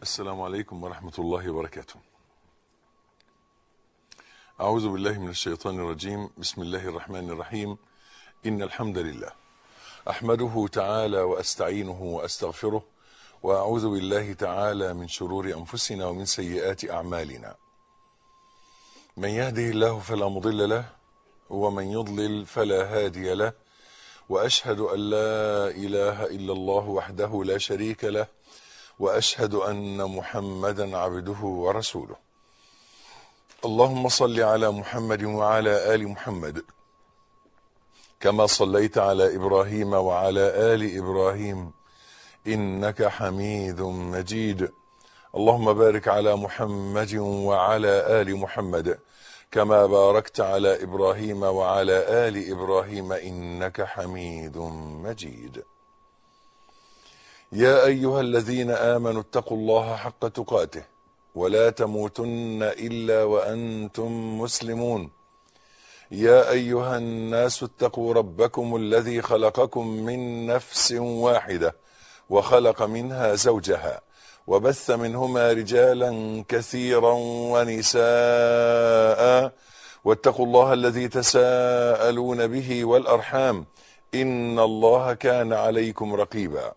السلام عليكم ورحمة الله وبركاته. أعوذ بالله من الشيطان الرجيم، بسم الله الرحمن الرحيم. إن الحمد لله أحمده تعالى وأستعينه وأستغفره وأعوذ بالله تعالى من شرور أنفسنا ومن سيئات أعمالنا. من يهده الله فلا مضل له ومن يضلل فلا هادي له وأشهد أن لا إله إلا الله وحده لا شريك له واشهد ان محمدا عبده ورسوله اللهم صل على محمد وعلى ال محمد كما صليت على ابراهيم وعلى ال ابراهيم انك حميد مجيد اللهم بارك على محمد وعلى ال محمد كما باركت على ابراهيم وعلى ال ابراهيم انك حميد مجيد يا ايها الذين امنوا اتقوا الله حق تقاته ولا تموتن الا وانتم مسلمون يا ايها الناس اتقوا ربكم الذي خلقكم من نفس واحده وخلق منها زوجها وبث منهما رجالا كثيرا ونساء واتقوا الله الذي تساءلون به والارحام ان الله كان عليكم رقيبا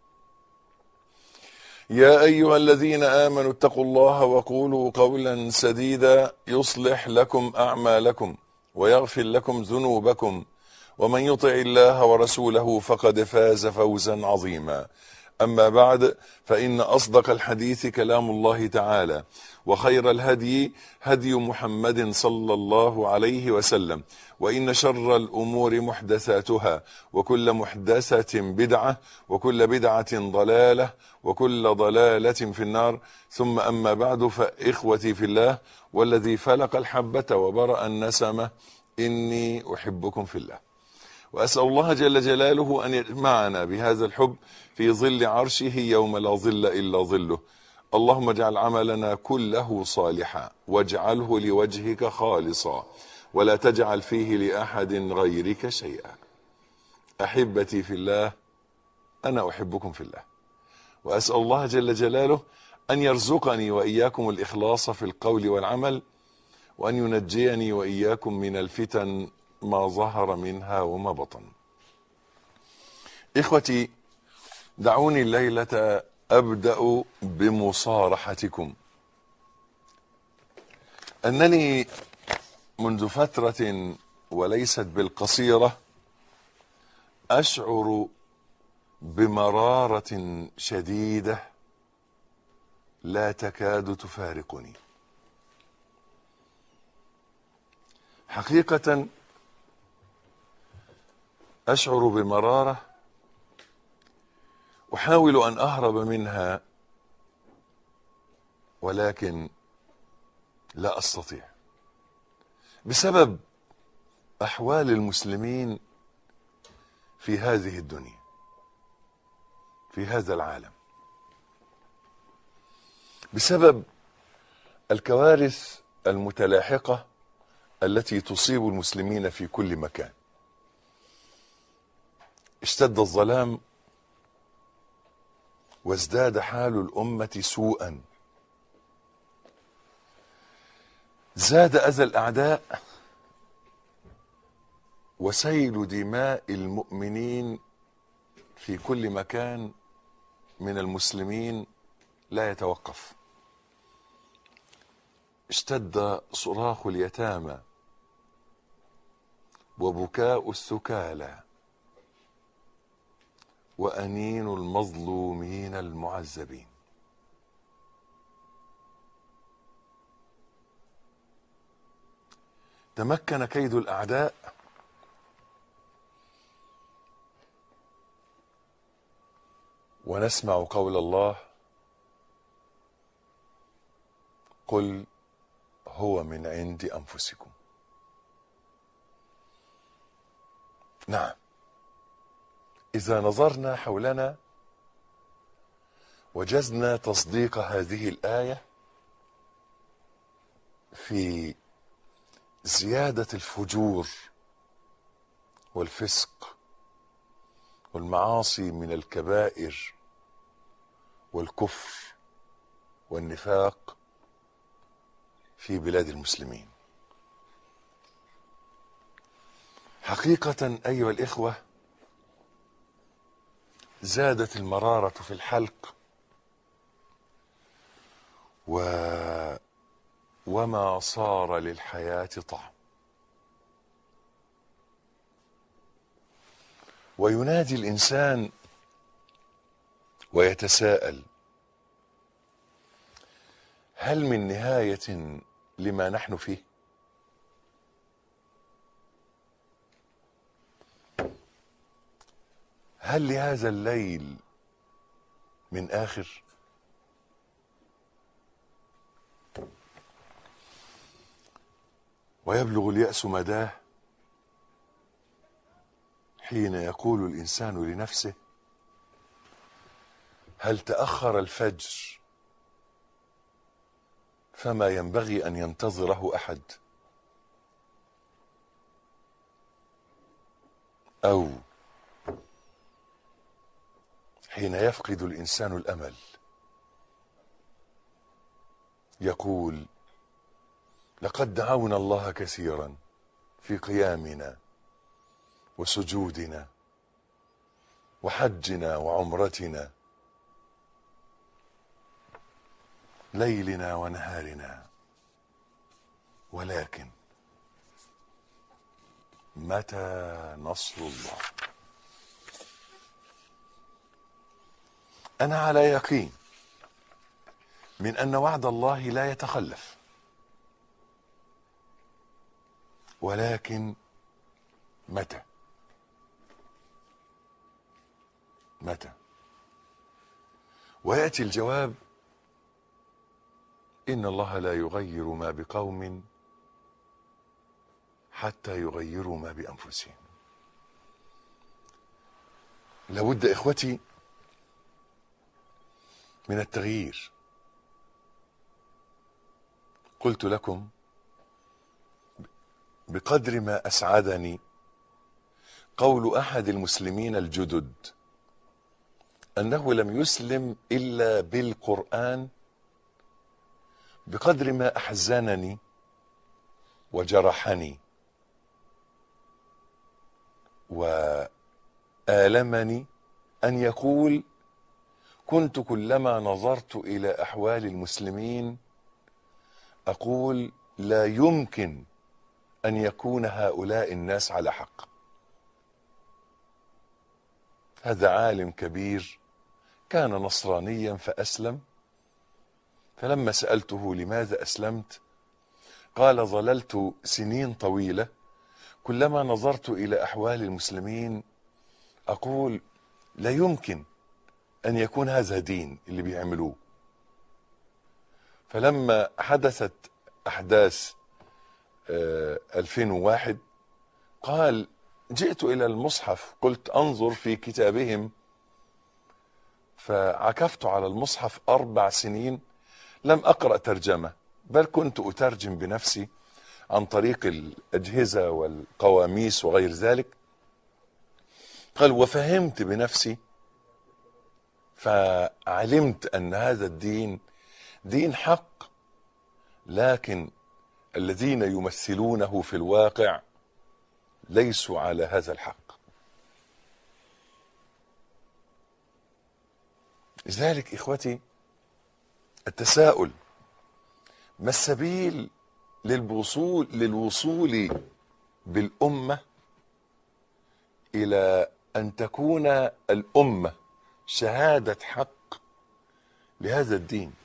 يا ايها الذين امنوا اتقوا الله وقولوا قولا سديدا يصلح لكم اعمالكم ويغفر لكم ذنوبكم ومن يطع الله ورسوله فقد فاز فوزا عظيما اما بعد فان اصدق الحديث كلام الله تعالى وخير الهدي هدي محمد صلى الله عليه وسلم وان شر الامور محدثاتها وكل محدثه بدعه وكل بدعه ضلاله وكل ضلاله في النار ثم اما بعد فاخوتي في الله والذي فلق الحبه وبرا النسمه اني احبكم في الله واسال الله جل جلاله ان يجمعنا بهذا الحب في ظل عرشه يوم لا ظل الا ظله اللهم اجعل عملنا كله صالحا واجعله لوجهك خالصا ولا تجعل فيه لاحد غيرك شيئا احبتي في الله انا احبكم في الله واسال الله جل جلاله ان يرزقني واياكم الاخلاص في القول والعمل وان ينجيني واياكم من الفتن ما ظهر منها وما بطن اخوتي دعوني الليله ابدا بمصارحتكم انني منذ فتره وليست بالقصيره اشعر بمراره شديده لا تكاد تفارقني حقيقه اشعر بمراره احاول ان اهرب منها ولكن لا استطيع بسبب احوال المسلمين في هذه الدنيا في هذا العالم بسبب الكوارث المتلاحقه التي تصيب المسلمين في كل مكان اشتد الظلام وازداد حال الامه سوءا زاد اذى الاعداء وسيل دماء المؤمنين في كل مكان من المسلمين لا يتوقف اشتد صراخ اليتامى وبكاء الثكالى وانين المظلومين المعذبين تمكن كيد الاعداء ونسمع قول الله قل هو من عند انفسكم نعم اذا نظرنا حولنا وجزنا تصديق هذه الايه في زياده الفجور والفسق والمعاصي من الكبائر والكفر والنفاق في بلاد المسلمين حقيقة أيها الإخوة زادت المرارة في الحلق و وما صار للحياة طعم وينادي الإنسان ويتساءل هل من نهاية لما نحن فيه هل لهذا الليل من آخر ويبلغ اليأس مداه حين يقول الإنسان لنفسه هل تأخر الفجر فما ينبغي أن ينتظره أحد أو حين يفقد الإنسان الأمل يقول لقد دعونا الله كثيرا في قيامنا وسجودنا وحجنا وعمرتنا ليلنا ونهارنا ولكن متى نصر الله انا على يقين من ان وعد الله لا يتخلف ولكن متى متى وياتي الجواب ان الله لا يغير ما بقوم حتى يغيروا ما بانفسهم لابد اخوتي من التغيير قلت لكم بقدر ما اسعدني قول احد المسلمين الجدد انه لم يسلم الا بالقران بقدر ما احزنني وجرحني والمني ان يقول كنت كلما نظرت الى احوال المسلمين اقول لا يمكن ان يكون هؤلاء الناس على حق هذا عالم كبير كان نصرانيا فاسلم فلما سالته لماذا اسلمت قال ظللت سنين طويله كلما نظرت الى احوال المسلمين اقول لا يمكن ان يكون هذا دين اللي بيعملوه فلما حدثت احداث آه 2001 قال جئت الى المصحف قلت انظر في كتابهم فعكفت على المصحف اربع سنين لم اقرا ترجمه بل كنت اترجم بنفسي عن طريق الاجهزه والقواميس وغير ذلك قال وفهمت بنفسي فعلمت ان هذا الدين دين حق لكن الذين يمثلونه في الواقع ليسوا على هذا الحق لذلك اخوتي التساؤل ما السبيل للوصول للوصول بالامه الى ان تكون الامه شهاده حق لهذا الدين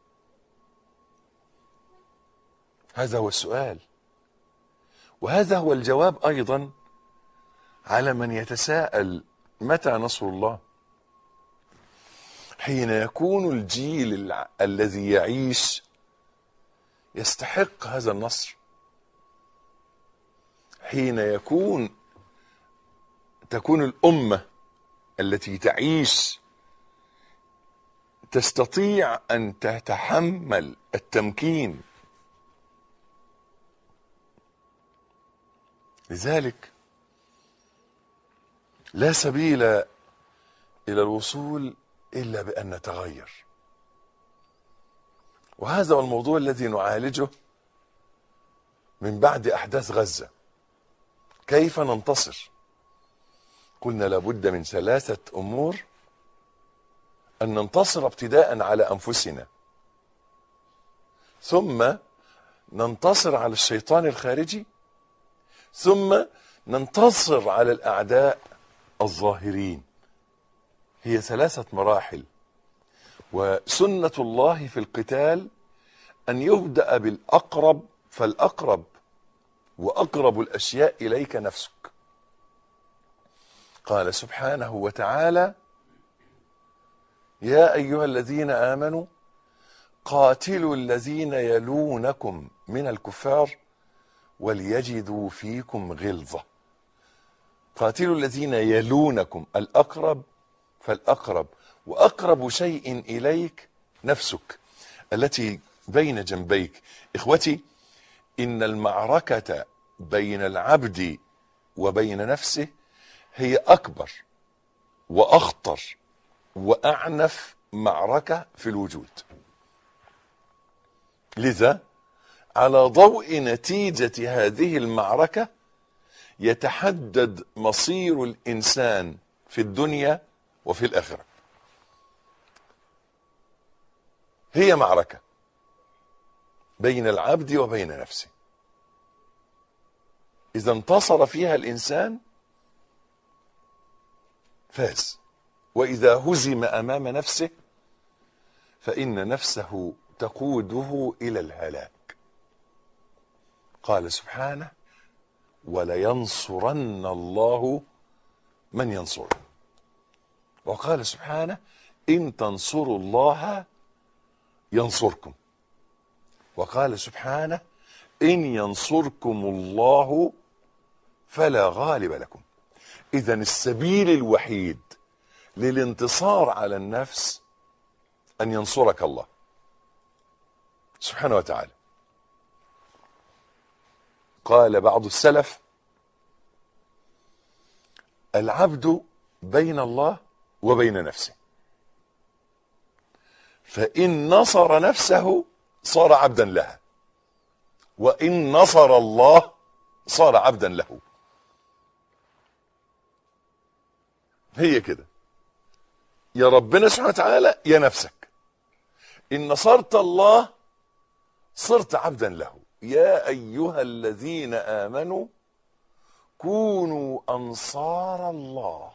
هذا هو السؤال وهذا هو الجواب ايضا على من يتساءل متى نصر الله حين يكون الجيل الع- الذي يعيش يستحق هذا النصر حين يكون تكون الامه التي تعيش تستطيع ان تتحمل التمكين لذلك لا سبيل الى الوصول الا بان نتغير وهذا هو الموضوع الذي نعالجه من بعد احداث غزه كيف ننتصر قلنا لابد من ثلاثه امور ان ننتصر ابتداء على انفسنا ثم ننتصر على الشيطان الخارجي ثم ننتصر على الاعداء الظاهرين هي ثلاثه مراحل وسنه الله في القتال ان يبدا بالاقرب فالاقرب واقرب الاشياء اليك نفسك قال سبحانه وتعالى يا ايها الذين امنوا قاتلوا الذين يلونكم من الكفار وليجدوا فيكم غلظه قاتلوا الذين يلونكم الاقرب فالاقرب واقرب شيء اليك نفسك التي بين جنبيك اخوتي ان المعركه بين العبد وبين نفسه هي اكبر واخطر واعنف معركه في الوجود لذا على ضوء نتيجه هذه المعركه يتحدد مصير الانسان في الدنيا وفي الاخره هي معركه بين العبد وبين نفسه اذا انتصر فيها الانسان فاز واذا هزم امام نفسه فان نفسه تقوده الى الهلاك قال سبحانه ولينصرن الله من ينصره وقال سبحانه ان تنصروا الله ينصركم وقال سبحانه ان ينصركم الله فلا غالب لكم اذا السبيل الوحيد للانتصار على النفس ان ينصرك الله سبحانه وتعالى قال بعض السلف العبد بين الله وبين نفسه فان نصر نفسه صار عبدا لها وان نصر الله صار عبدا له هي كده يا ربنا سبحانه وتعالى يا نفسك ان نصرت الله صرت عبدا له يا ايها الذين امنوا كونوا انصار الله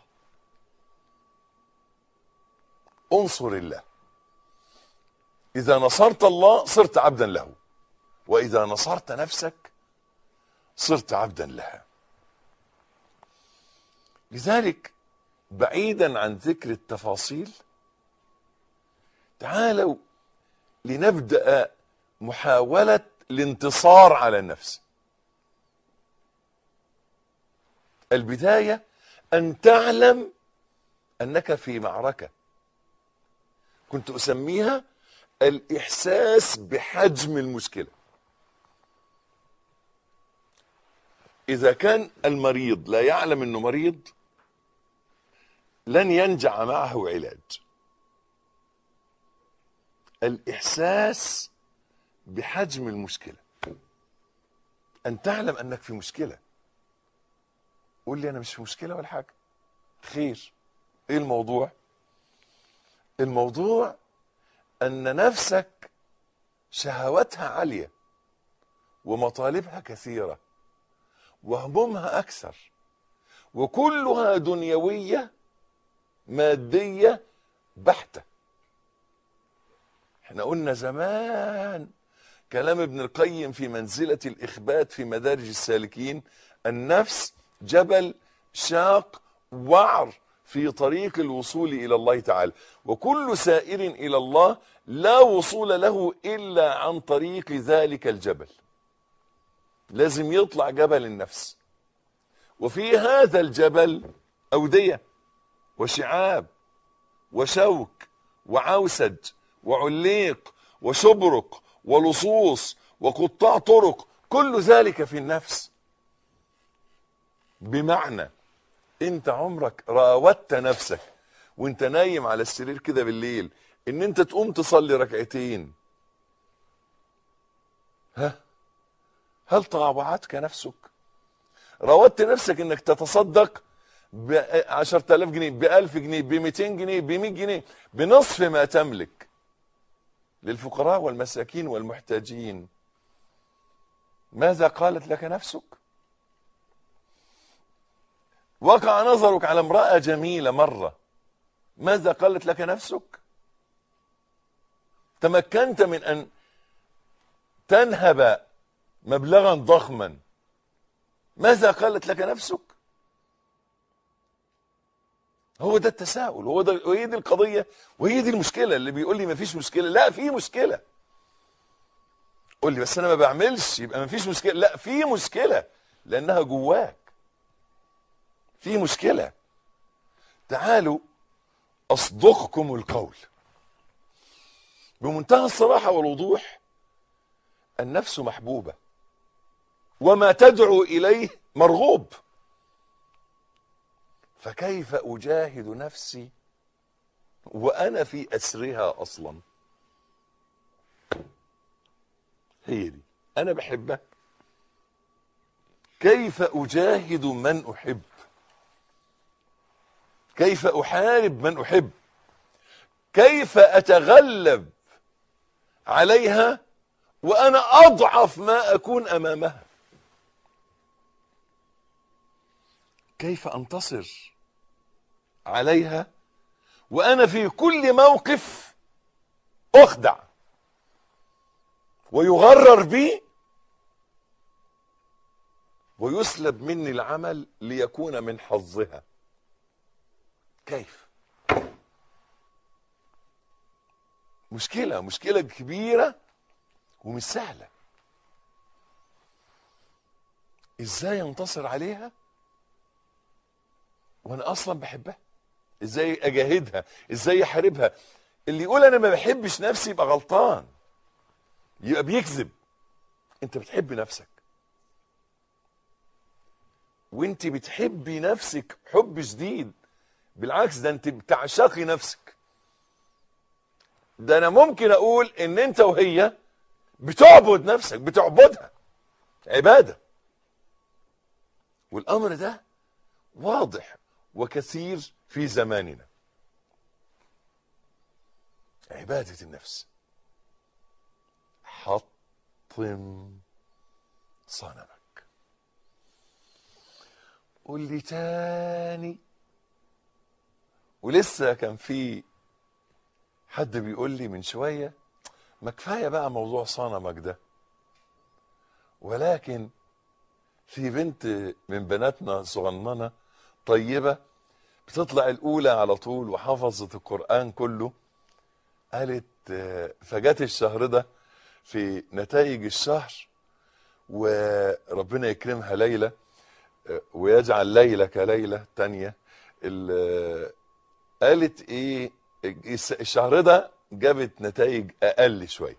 انصر الله اذا نصرت الله صرت عبدا له واذا نصرت نفسك صرت عبدا لها لذلك بعيدا عن ذكر التفاصيل تعالوا لنبدا محاوله الانتصار على النفس البدايه ان تعلم انك في معركه كنت اسميها الاحساس بحجم المشكله اذا كان المريض لا يعلم انه مريض لن ينجع معه علاج الاحساس بحجم المشكله ان تعلم انك في مشكله قول لي انا مش في مشكله ولا حاجه خير ايه الموضوع الموضوع ان نفسك شهواتها عاليه ومطالبها كثيره وهمومها اكثر وكلها دنيويه ماديه بحته احنا قلنا زمان كلام ابن القيم في منزله الاخبات في مدارج السالكين النفس جبل شاق وعر في طريق الوصول الى الله تعالى وكل سائر الى الله لا وصول له الا عن طريق ذلك الجبل لازم يطلع جبل النفس وفي هذا الجبل اوديه وشعاب وشوك وعوسج وعليق وشبرق ولصوص وقطاع طرق كل ذلك في النفس بمعنى انت عمرك راودت نفسك وانت نايم على السرير كده بالليل ان انت تقوم تصلي ركعتين ها هل طاوعتك نفسك راودت نفسك انك تتصدق ب 10000 جنيه ب 1000 جنيه ب 200 جنيه ب 100 جنيه بنصف ما تملك للفقراء والمساكين والمحتاجين ماذا قالت لك نفسك وقع نظرك على امرأة جميلة مرة ماذا قالت لك نفسك تمكنت من أن تنهب مبلغا ضخما ماذا قالت لك نفسك هو ده التساؤل هو ده وهي دي القضيه وهي دي المشكله اللي بيقول لي مفيش مشكله لا في مشكله قول لي بس انا ما بعملش يبقى مفيش مشكله لا في مشكله لانها جواك في مشكله تعالوا اصدقكم القول بمنتهى الصراحه والوضوح النفس محبوبه وما تدعو اليه مرغوب فكيف اجاهد نفسي وانا في اسرها اصلا هي دي انا بحبها كيف اجاهد من احب كيف احارب من احب كيف اتغلب عليها وانا اضعف ما اكون امامها كيف انتصر عليها وانا في كل موقف اخدع ويغرر بي ويسلب مني العمل ليكون من حظها كيف مشكله مشكله كبيره ومش سهله ازاي انتصر عليها وانا اصلا بحبها ازاي اجاهدها ازاي احاربها اللي يقول انا ما بحبش نفسي يبقى غلطان يبقى بيكذب انت بتحب نفسك وانت بتحبي نفسك حب شديد بالعكس ده انت بتعشقي نفسك ده انا ممكن اقول ان انت وهي بتعبد نفسك بتعبدها عباده والامر ده واضح وكثير في زماننا عباده النفس حطم صنمك قول لي تاني ولسه كان في حد بيقول لي من شويه ما كفايه بقى موضوع صنمك ده ولكن في بنت من بناتنا صغننه طيبه بتطلع الاولى على طول وحفظت القران كله قالت آه، فجت الشهر ده في نتائج الشهر وربنا يكرمها ليلى آه، ويجعل ليلى كليلى تانية ال- قالت ايه الس- الشهر ده جابت نتائج اقل شويه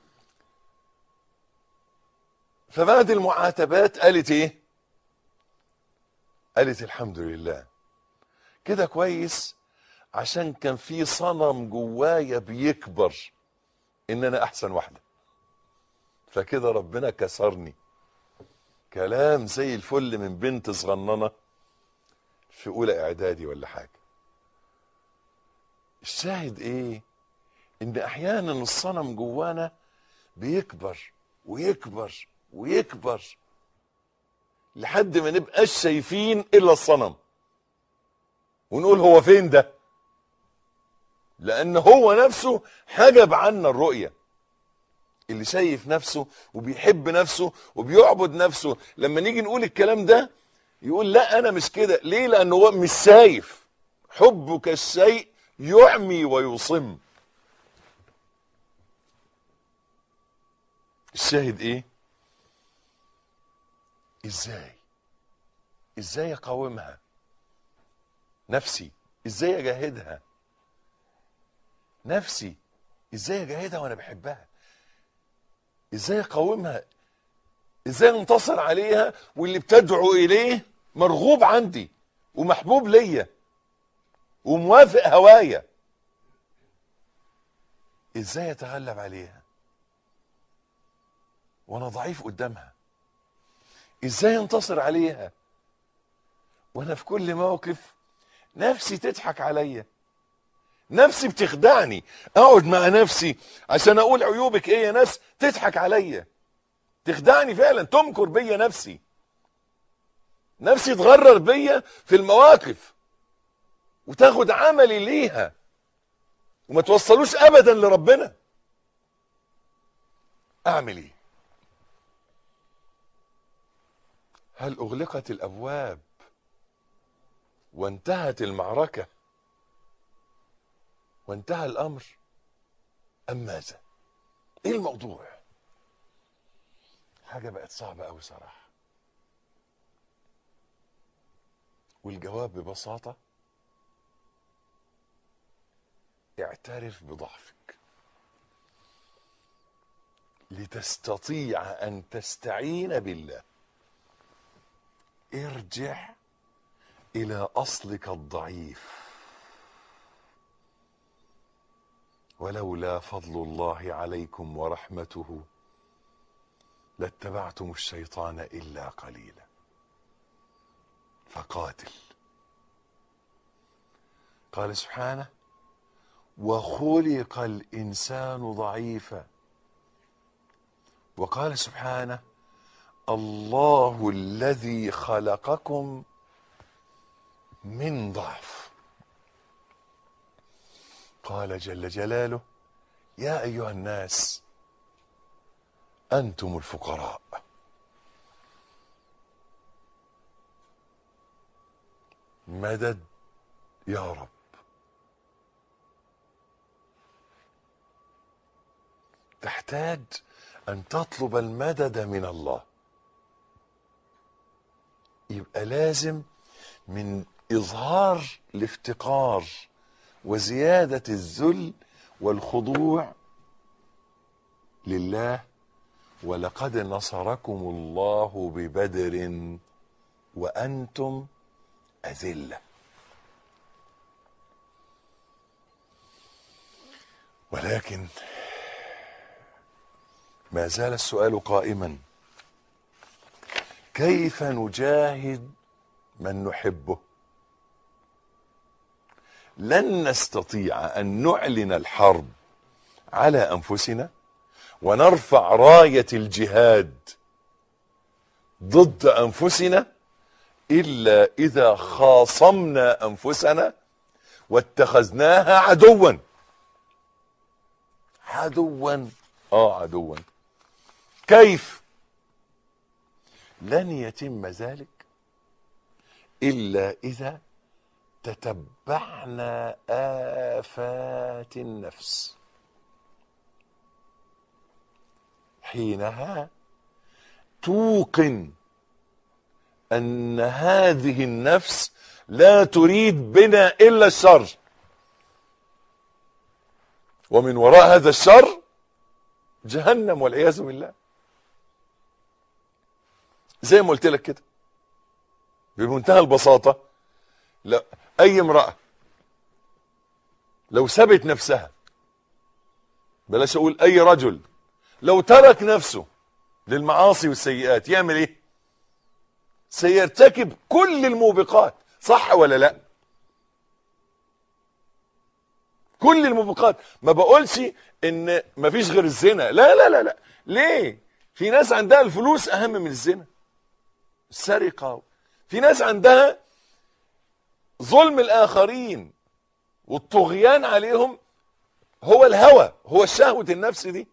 فبعد المعاتبات قالت ايه قالت الحمد لله كده كويس عشان كان في صنم جوايا بيكبر ان انا احسن واحده فكده ربنا كسرني كلام زي الفل من بنت صغننه في اولى اعدادي ولا حاجه الشاهد ايه ان احيانا الصنم جوانا بيكبر ويكبر ويكبر لحد ما نبقاش شايفين الا الصنم ونقول هو فين ده لان هو نفسه حجب عنا الرؤيه اللي شايف نفسه وبيحب نفسه وبيعبد نفسه لما نيجي نقول الكلام ده يقول لا انا مش كده ليه لانه هو مش شايف حبك الشيء يعمي ويصم الشاهد ايه ازاي ازاي اقاومها نفسي ازاي اجاهدها نفسي ازاي اجاهدها وانا بحبها ازاي اقاومها ازاي انتصر عليها واللي بتدعو اليه مرغوب عندي ومحبوب ليا وموافق هوايا ازاي اتغلب عليها وانا ضعيف قدامها ازاي انتصر عليها وانا في كل موقف نفسي تضحك عليا نفسي بتخدعني اقعد مع نفسي عشان اقول عيوبك ايه يا ناس تضحك عليا تخدعني فعلا تمكر بيا نفسي نفسي تغرر بيا في المواقف وتاخد عملي ليها وما توصلوش ابدا لربنا اعمل ايه هل اغلقت الابواب وانتهت المعركه وانتهى الامر ام ماذا ايه الموضوع حاجه بقت صعبه قوي صراحه والجواب ببساطه اعترف بضعفك لتستطيع ان تستعين بالله ارجع الى اصلك الضعيف ولولا فضل الله عليكم ورحمته لاتبعتم الشيطان الا قليلا فقاتل قال سبحانه وخلق الانسان ضعيفا وقال سبحانه الله الذي خلقكم من ضعف قال جل جلاله يا ايها الناس انتم الفقراء مدد يا رب تحتاج ان تطلب المدد من الله يبقى لازم من اظهار الافتقار وزياده الذل والخضوع لله ولقد نصركم الله ببدر وانتم اذله ولكن ما زال السؤال قائما كيف نجاهد من نحبه لن نستطيع ان نعلن الحرب على انفسنا ونرفع رايه الجهاد ضد انفسنا الا اذا خاصمنا انفسنا واتخذناها عدوا عدوا اه عدوا كيف لن يتم ذلك الا اذا تتبعنا افات النفس حينها توقن ان هذه النفس لا تريد بنا الا الشر ومن وراء هذا الشر جهنم والعياذ بالله زي ما قلت لك كده بمنتهى البساطه لا اي امراه لو سبت نفسها بلاش اقول اي رجل لو ترك نفسه للمعاصي والسيئات يعمل ايه سيرتكب كل الموبقات صح ولا لا كل الموبقات ما بقولش ان مفيش غير الزنا لا لا لا لا ليه في ناس عندها الفلوس اهم من الزنا السرقه في ناس عندها ظلم الاخرين والطغيان عليهم هو الهوى هو الشهوة النفس دي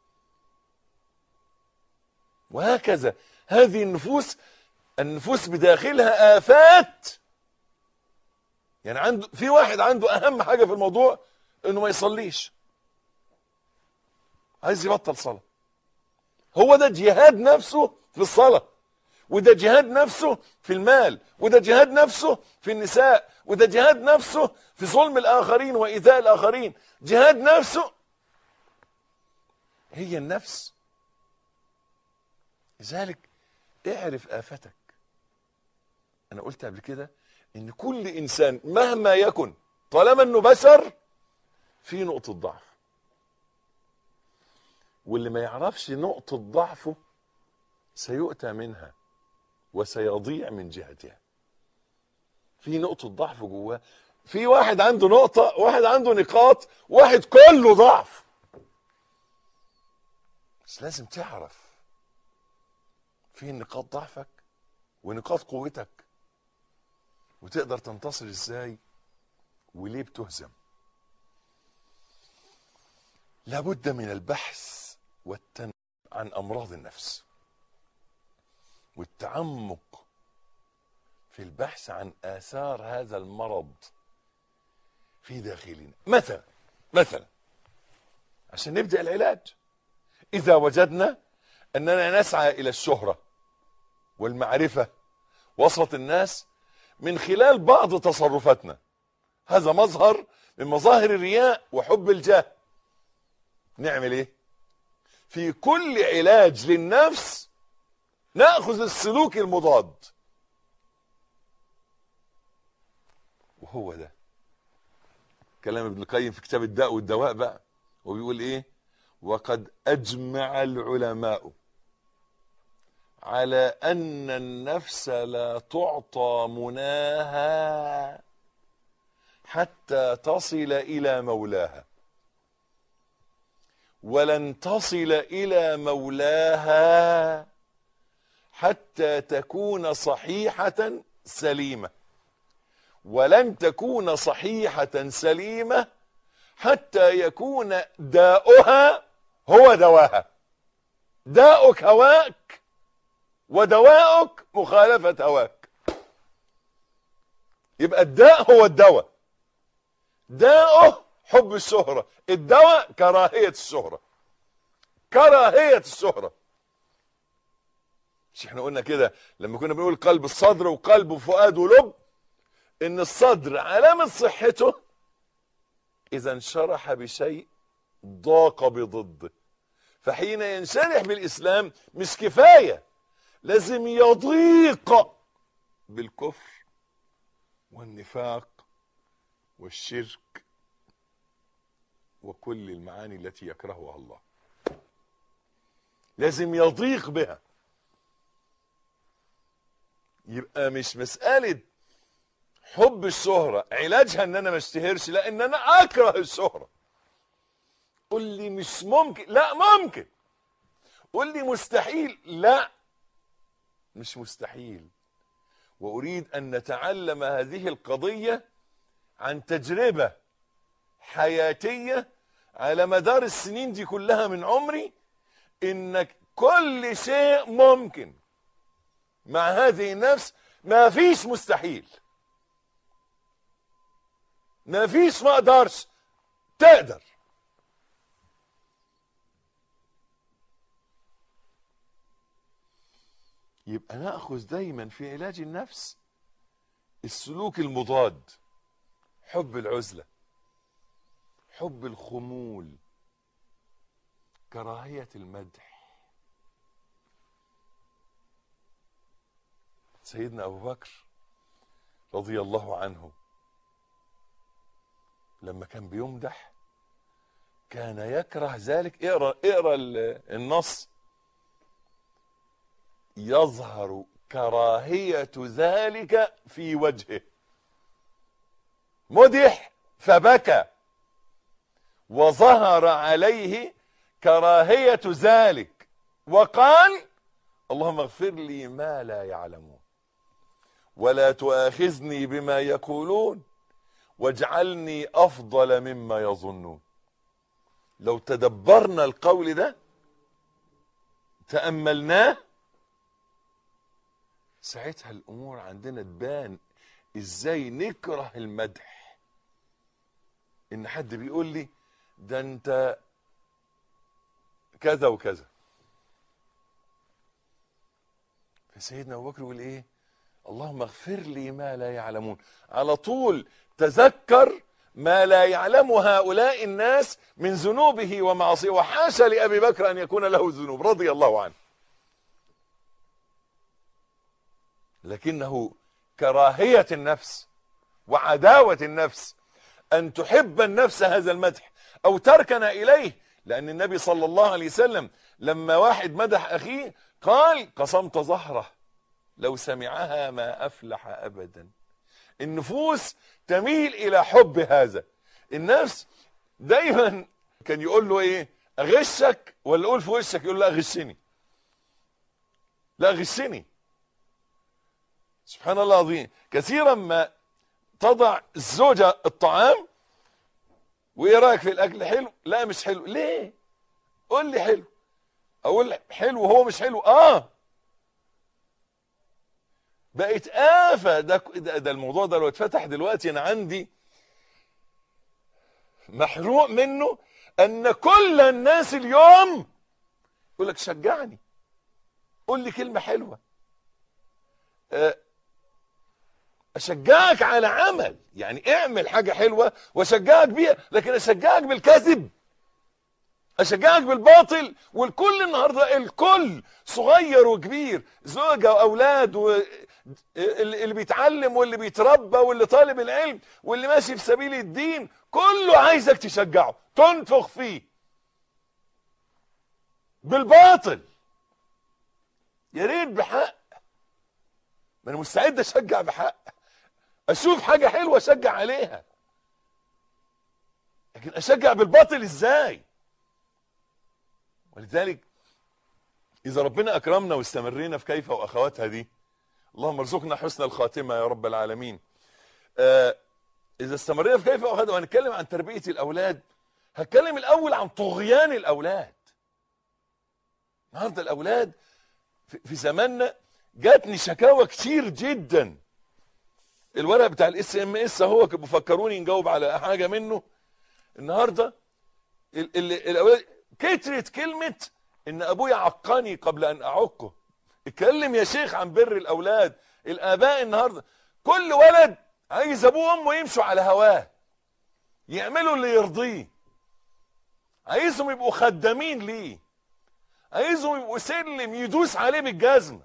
وهكذا هذه النفوس النفوس بداخلها آفات يعني عنده في واحد عنده أهم حاجة في الموضوع إنه ما يصليش عايز يبطل صلاة هو ده جهاد نفسه في الصلاة وده جهاد نفسه في المال وده جهاد نفسه في النساء وده جهاد نفسه في ظلم الآخرين وإيذاء الآخرين جهاد نفسه هي النفس لذلك اعرف آفتك أنا قلت قبل كده إن كل إنسان مهما يكن طالما إنه بشر في نقطة ضعف واللي ما يعرفش نقطة ضعفه سيؤتى منها وسيضيع من جهتها في نقطة ضعف جواه في واحد عنده نقطة واحد عنده نقاط واحد كله ضعف بس لازم تعرف فين نقاط ضعفك ونقاط قوتك وتقدر تنتصر ازاي وليه بتهزم لابد من البحث والتنبؤ عن امراض النفس والتعمق في البحث عن اثار هذا المرض في داخلنا مثلا مثلا عشان نبدا العلاج اذا وجدنا اننا نسعى الى الشهره والمعرفه وسط الناس من خلال بعض تصرفاتنا هذا مظهر من مظاهر الرياء وحب الجاه نعمل ايه في كل علاج للنفس ناخذ السلوك المضاد وهو ده كلام ابن القيم في كتاب الداء والدواء بقى وبيقول ايه وقد اجمع العلماء على ان النفس لا تعطى مناها حتى تصل الى مولاها ولن تصل الى مولاها حتى تكون صحيحه سليمه ولن تكون صحيحه سليمه حتى يكون داؤها هو دواها داؤك هواك ودواؤك مخالفه هواك يبقى الداء هو الدواء داؤه حب الشهرة الدواء كراهية الشهرة كراهية الشهرة مش احنا قلنا كده لما كنا بنقول قلب الصدر وقلب وفؤاد ولب ان الصدر علامة صحته اذا انشرح بشيء ضاق بضده فحين ينشرح بالاسلام مش كفاية لازم يضيق بالكفر والنفاق والشرك وكل المعاني التي يكرهها الله لازم يضيق بها يبقى مش مسألة حب الشهرة علاجها ان انا ما اشتهرش لا ان انا اكره الشهرة قول لي مش ممكن لا ممكن قول لي مستحيل لا مش مستحيل واريد ان نتعلم هذه القضية عن تجربة حياتية على مدار السنين دي كلها من عمري انك كل شيء ممكن مع هذه النفس ما فيش مستحيل ما فيش ما اقدرش تقدر يبقى ناخذ دايما في علاج النفس السلوك المضاد حب العزله حب الخمول كراهيه المدح سيدنا ابو بكر رضي الله عنه لما كان بيمدح كان يكره ذلك اقرا اقرا النص يظهر كراهيه ذلك في وجهه مدح فبكى وظهر عليه كراهيه ذلك وقال اللهم اغفر لي ما لا يعلمون ولا تؤاخذني بما يقولون واجعلني افضل مما يظنون لو تدبرنا القول ده تاملناه ساعتها الامور عندنا تبان ازاي نكره المدح ان حد بيقول لي ده انت كذا وكذا فسيدنا ابو بكر يقول ايه اللهم اغفر لي ما لا يعلمون على طول تذكر ما لا يعلم هؤلاء الناس من ذنوبه ومعاصيه وحاشا لابي بكر ان يكون له ذنوب رضي الله عنه لكنه كراهيه النفس وعداوه النفس ان تحب النفس هذا المدح او تركن اليه لأن النبي صلى الله عليه وسلم لما واحد مدح أخيه قال قصمت ظهره لو سمعها ما أفلح أبدا النفوس تميل إلى حب هذا النفس دايما كان يقول له إيه أغشك ولا أقول في وشك يقول لا غشني لا غشني سبحان الله العظيم كثيرا ما تضع الزوجة الطعام وايه رايك في الاكل حلو لا مش حلو ليه قول لي حلو اقول حلو وهو مش حلو اه بقت آفة ده, ده, ده الموضوع ده لو اتفتح دلوقتي انا عندي محروق منه ان كل الناس اليوم يقول لك شجعني قول لي كلمة حلوة أه اشجعك على عمل يعني اعمل حاجة حلوة واشجعك بيها لكن اشجعك بالكذب اشجعك بالباطل والكل النهاردة الكل صغير وكبير زوجة واولاد و... اللي بيتعلم واللي بيتربى واللي طالب العلم واللي ماشي في سبيل الدين كله عايزك تشجعه تنفخ فيه بالباطل يا ريت بحق ما انا مستعد اشجع بحق اشوف حاجة حلوة اشجع عليها لكن اشجع بالباطل ازاي ولذلك اذا ربنا اكرمنا واستمرينا في كيف واخواتها دي اللهم ارزقنا حسن الخاتمة يا رب العالمين آه اذا استمرينا في كيف واخواتها وهنتكلم عن تربية الاولاد هتكلم الاول عن طغيان الاولاد النهارده الاولاد في زماننا جاتني شكاوى كتير جدا الورق بتاع الاس ام اس اهو بفكروني نجاوب على حاجه منه النهارده ال ال الاولاد كترت كلمه ان ابويا عقني قبل ان اعقه اتكلم يا شيخ عن بر الاولاد الاباء النهارده كل ولد عايز ابوه وامه يمشوا على هواه يعملوا اللي يرضيه عايزهم يبقوا خدامين ليه عايزهم يبقوا سلم يدوس عليه بالجزمه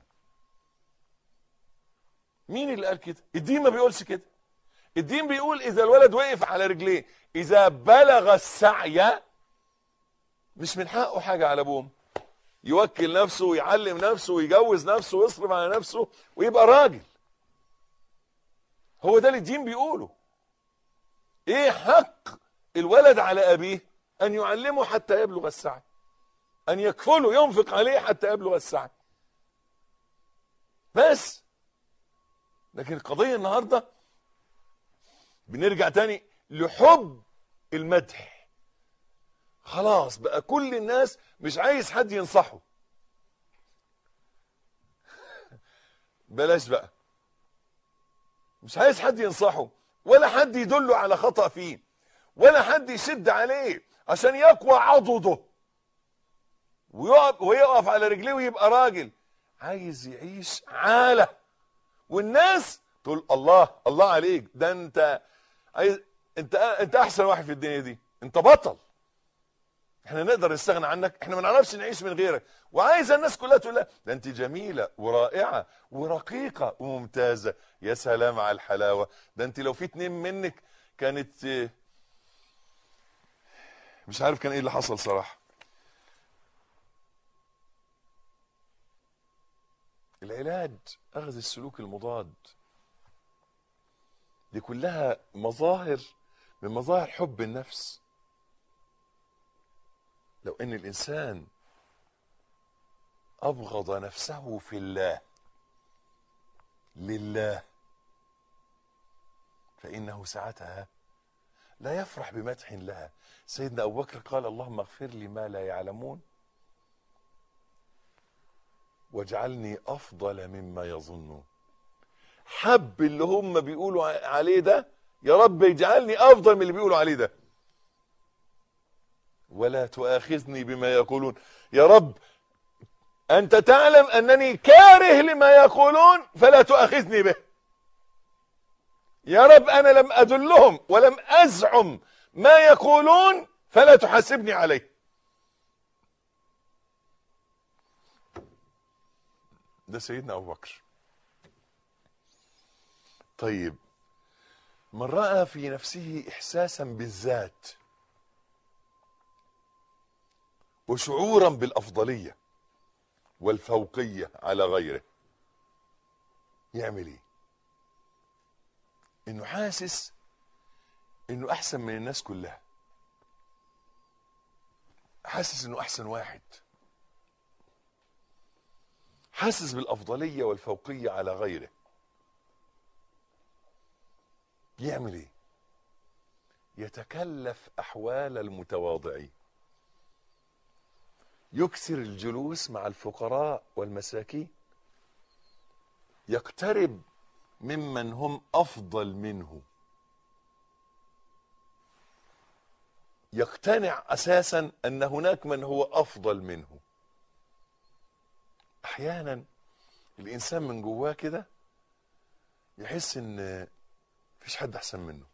مين اللي قال كده الدين ما بيقولش كده الدين بيقول اذا الولد وقف على رجليه اذا بلغ السعي مش من حقه حاجه على ابوه يوكل نفسه ويعلم نفسه ويجوز نفسه ويصرف على نفسه ويبقى راجل هو ده اللي الدين بيقوله ايه حق الولد على ابيه ان يعلمه حتى يبلغ السعي ان يكفله ينفق عليه حتى يبلغ السعي بس لكن القضية النهاردة بنرجع تاني لحب المدح خلاص بقى كل الناس مش عايز حد ينصحه بلاش بقى مش عايز حد ينصحه ولا حد يدله على خطأ فيه ولا حد يشد عليه عشان يقوى عضده ويقف, ويقف على رجليه ويبقى راجل عايز يعيش عاله والناس تقول الله الله عليك ده انت عايز انت انت احسن واحد في الدنيا دي انت بطل احنا نقدر نستغنى عنك احنا ما نعرفش نعيش من غيرك وعايزه الناس كلها تقول لها ده انت جميله ورائعه ورقيقه وممتازه يا سلام على الحلاوه ده انت لو في اتنين منك كانت مش عارف كان ايه اللي حصل صراحه العلاج اخذ السلوك المضاد دي كلها مظاهر من مظاهر حب النفس لو ان الانسان ابغض نفسه في الله لله فانه ساعتها لا يفرح بمدح لها سيدنا ابو بكر قال اللهم اغفر لي ما لا يعلمون واجعلني افضل مما يظنون حب اللي هم بيقولوا عليه ده يا رب اجعلني افضل من اللي بيقولوا عليه ده ولا تؤاخذني بما يقولون يا رب انت تعلم انني كاره لما يقولون فلا تؤاخذني به يا رب انا لم ادلهم ولم ازعم ما يقولون فلا تحاسبني عليه ده سيدنا ابو بكر طيب من راى في نفسه احساسا بالذات وشعورا بالافضليه والفوقيه على غيره يعمل ايه انه حاسس انه احسن من الناس كلها حاسس انه احسن واحد حاسس بالافضليه والفوقيه على غيره يعمل ايه يتكلف احوال المتواضعين يكثر الجلوس مع الفقراء والمساكين يقترب ممن هم افضل منه يقتنع اساسا ان هناك من هو افضل منه احيانا الانسان من جواه كده يحس ان مفيش حد احسن منه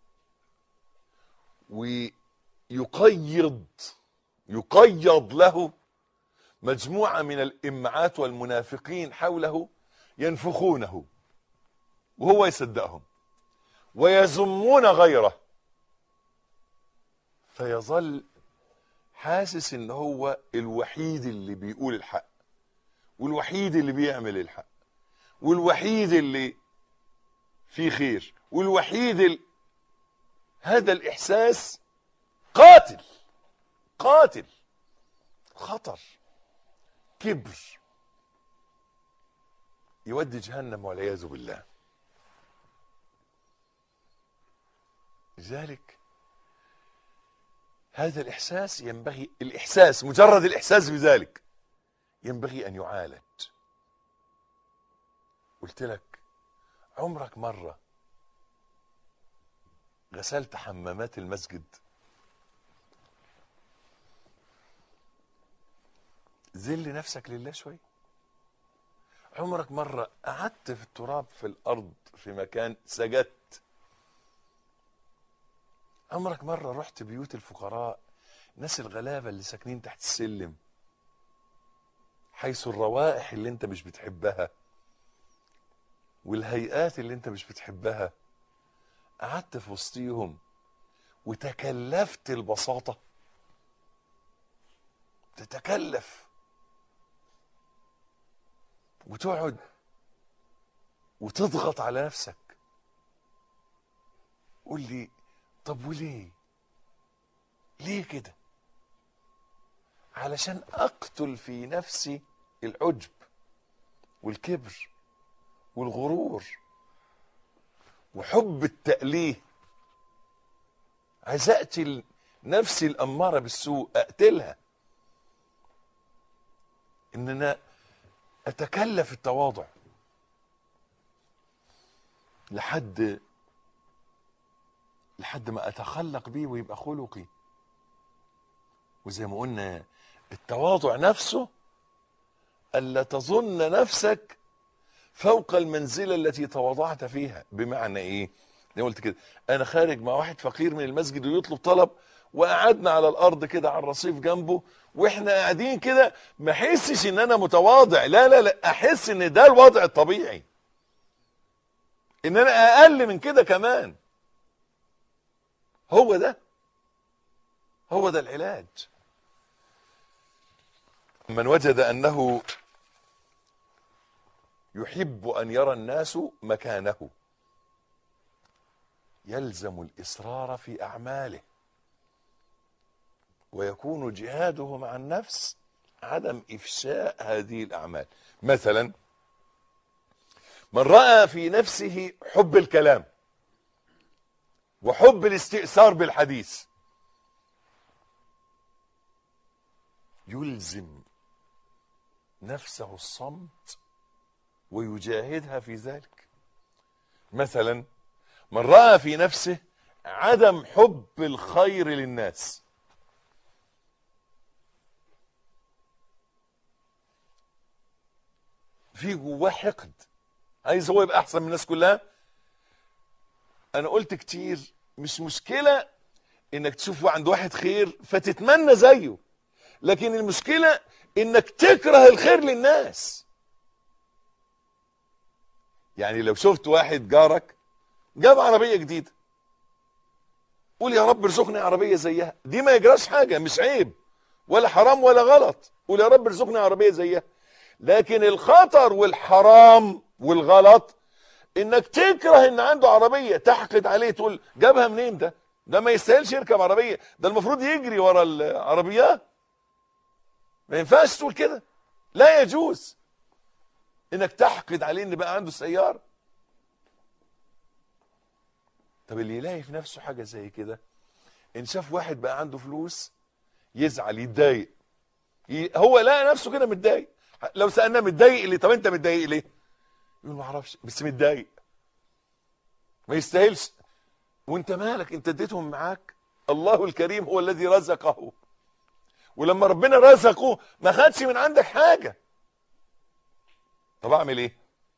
ويقيض يقيض له مجموعه من الامعات والمنافقين حوله ينفخونه وهو يصدقهم ويذمون غيره فيظل حاسس ان هو الوحيد اللي بيقول الحق والوحيد اللي بيعمل الحق والوحيد اللي فيه خير والوحيد اللي هذا الاحساس قاتل قاتل خطر كبر يودي جهنم والعياذ بالله لذلك هذا الإحساس ينبغي الإحساس مجرد الإحساس بذلك ينبغي أن يعالج قلت لك عمرك مرة غسلت حمامات المسجد ذل نفسك لله شوي عمرك مرة قعدت في التراب في الأرض في مكان سجدت عمرك مرة رحت بيوت الفقراء الناس الغلابة اللي ساكنين تحت السلم حيث الروائح اللي انت مش بتحبها والهيئات اللي انت مش بتحبها قعدت في وسطيهم وتكلفت البساطة تتكلف وتقعد وتضغط على نفسك قول لي طب وليه ليه كده علشان اقتل في نفسي العجب والكبر والغرور وحب التأليه عايز اقتل نفسي الاماره بالسوء اقتلها ان انا اتكلف التواضع لحد لحد ما اتخلق بيه ويبقى خلقي وزي ما قلنا التواضع نفسه الا تظن نفسك فوق المنزله التي تواضعت فيها بمعنى ايه زي ما قلت كده انا خارج مع واحد فقير من المسجد ويطلب طلب وقعدنا على الارض كده على الرصيف جنبه واحنا قاعدين كده ما احسش ان انا متواضع لا لا لا احس ان ده الوضع الطبيعي ان انا اقل من كده كمان هو ده هو ده العلاج من وجد انه يحب ان يرى الناس مكانه يلزم الاصرار في اعماله ويكون جهاده مع النفس عدم افشاء هذه الاعمال مثلا من راى في نفسه حب الكلام وحب الاستئثار بالحديث يلزم نفسه الصمت ويجاهدها في ذلك مثلا من راى في نفسه عدم حب الخير للناس في جواه حقد عايز هو يبقى احسن من الناس كلها انا قلت كتير مش مشكله انك تشوف عند واحد خير فتتمنى زيه لكن المشكله انك تكره الخير للناس يعني لو شفت واحد جارك جاب عربيه جديده قول يا رب ارزقني عربيه زيها دي ما يجراش حاجه مش عيب ولا حرام ولا غلط قول يا رب ارزقني عربيه زيها لكن الخطر والحرام والغلط انك تكره ان عنده عربيه تحقد عليه تقول جابها منين ده ده ما يستاهلش يركب عربيه ده المفروض يجري ورا العربيات ما ينفعش تقول كده لا يجوز انك تحقد عليه ان بقى عنده سياره طب اللي يلاقي في نفسه حاجه زي كده ان شاف واحد بقى عنده فلوس يزعل يتضايق ي- هو لقى نفسه كده متضايق لو سالناه متضايق ليه طب انت متضايق ليه يقول ما اعرفش بس متضايق ما يستاهلش وانت مالك انت اديتهم معاك الله الكريم هو الذي رزقه ولما ربنا رزقه ما خدش من عندك حاجه طب اعمل ايه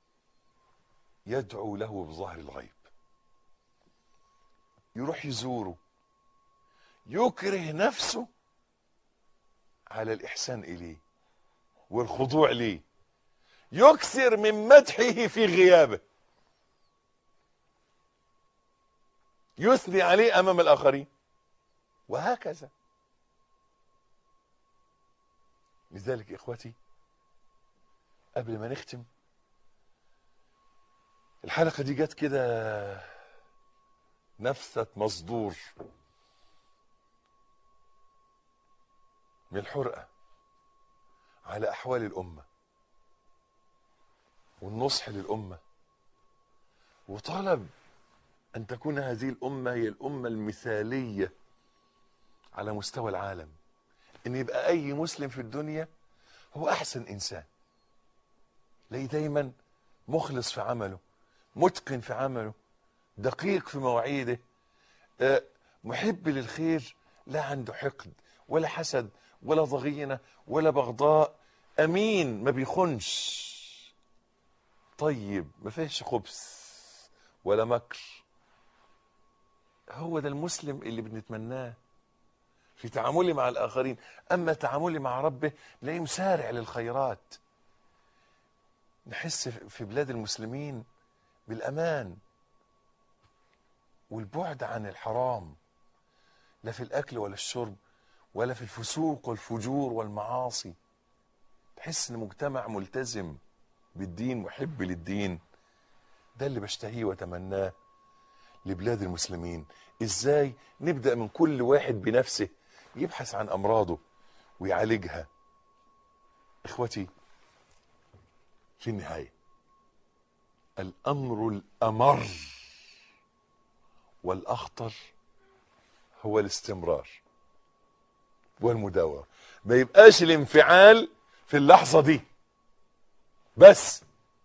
يدعو له بظهر الغيب يروح يزوره يكره نفسه على الإحسان إليه والخضوع ليه يكثر من مدحه في غيابه يثني عليه أمام الآخرين وهكذا لذلك إخوتي قبل ما نختم الحلقة دي جت كده نفثة مصدور من الحرقة على أحوال الأمة والنصح للأمة وطلب أن تكون هذه الأمة هي الأمة المثالية على مستوى العالم أن يبقى أي مسلم في الدنيا هو أحسن إنسان ليه دايما مخلص في عمله متقن في عمله دقيق في مواعيده آه، محب للخير لا عنده حقد ولا حسد ولا ضغينة ولا بغضاء أمين ما بيخونش طيب ما فيهش خبث ولا مكر هو ده المسلم اللي بنتمناه في تعاملي مع الآخرين أما تعاملي مع ربه نلاقيه مسارع للخيرات نحس في بلاد المسلمين بالأمان والبعد عن الحرام لا في الأكل ولا الشرب ولا في الفسوق والفجور والمعاصي تحس ان مجتمع ملتزم بالدين محب للدين ده اللي بشتهيه واتمناه لبلاد المسلمين ازاي نبدا من كل واحد بنفسه يبحث عن امراضه ويعالجها اخوتي في النهايه الامر الامر والاخطر هو الاستمرار والمداومه ما يبقاش الانفعال في اللحظه دي بس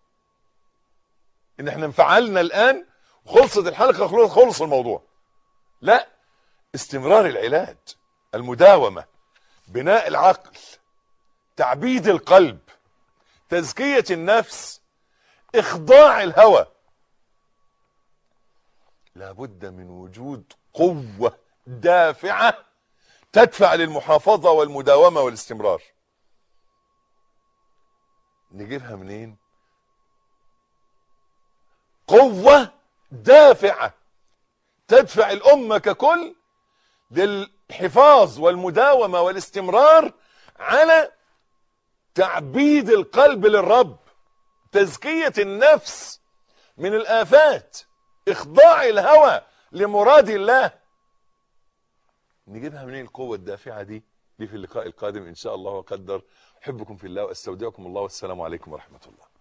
ان احنا انفعلنا الان خلصت الحلقه خلص خلص الموضوع لا استمرار العلاج المداومه بناء العقل تعبيد القلب تزكيه النفس اخضاع الهوى لابد من وجود قوه دافعه تدفع للمحافظه والمداومه والاستمرار نجيبها منين قوه دافعه تدفع الامه ككل للحفاظ والمداومه والاستمرار على تعبيد القلب للرب تزكيه النفس من الافات اخضاع الهوى لمراد الله نجيبها منين القوه الدافعه دي دي في اللقاء القادم ان شاء الله وقدر احبكم في الله واستودعكم الله والسلام عليكم ورحمه الله